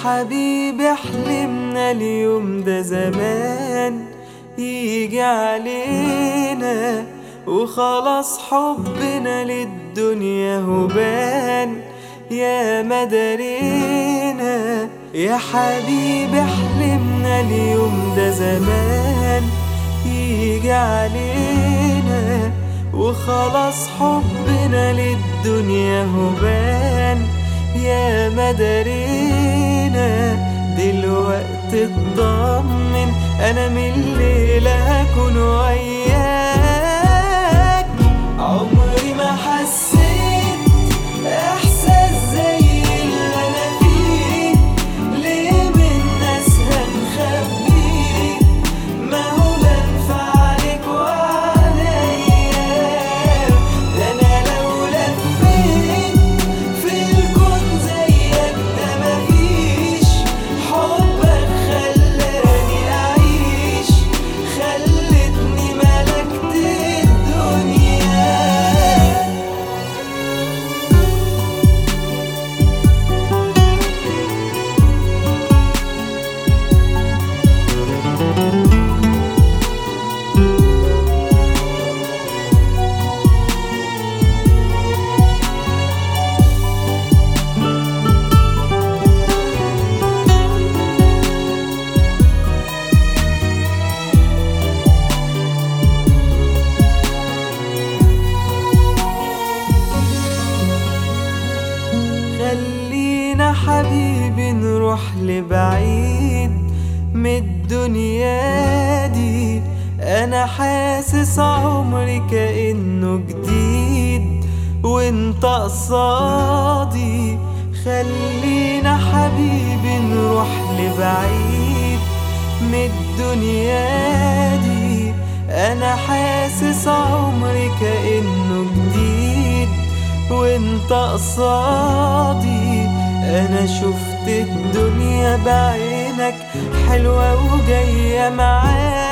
حبيبي حلمنا اليوم ده زمان يجي علينا وخلاص حبنا للدنيا هبان يا مدارينا يا حبيبي حلمنا اليوم ده زمان يجي علينا وخلاص حبنا للدنيا هبان يا مدارينا دلوقتي اطمن انا من الليلة هكون وياك عمري ما حسيت احساس زي اللي انا فيه ليه من ناس هنخبيه ما هو بنفع عليك وعليا ده انا لو لفيت في الكون زيك ده مفيش حبك خلاني اعيش خلتني ملكت الدنيا خلينا حبيبي نروح لبعيد من الدنيا دي انا حاسس عمري كأنه جديد وانت قصادي خلينا حبيبي نروح لبعيد من الدنيا دي انا حاسس عمري كأنه جديد وانت قصادي انا شفت الدنيا بعينك حلوة وجاية معاك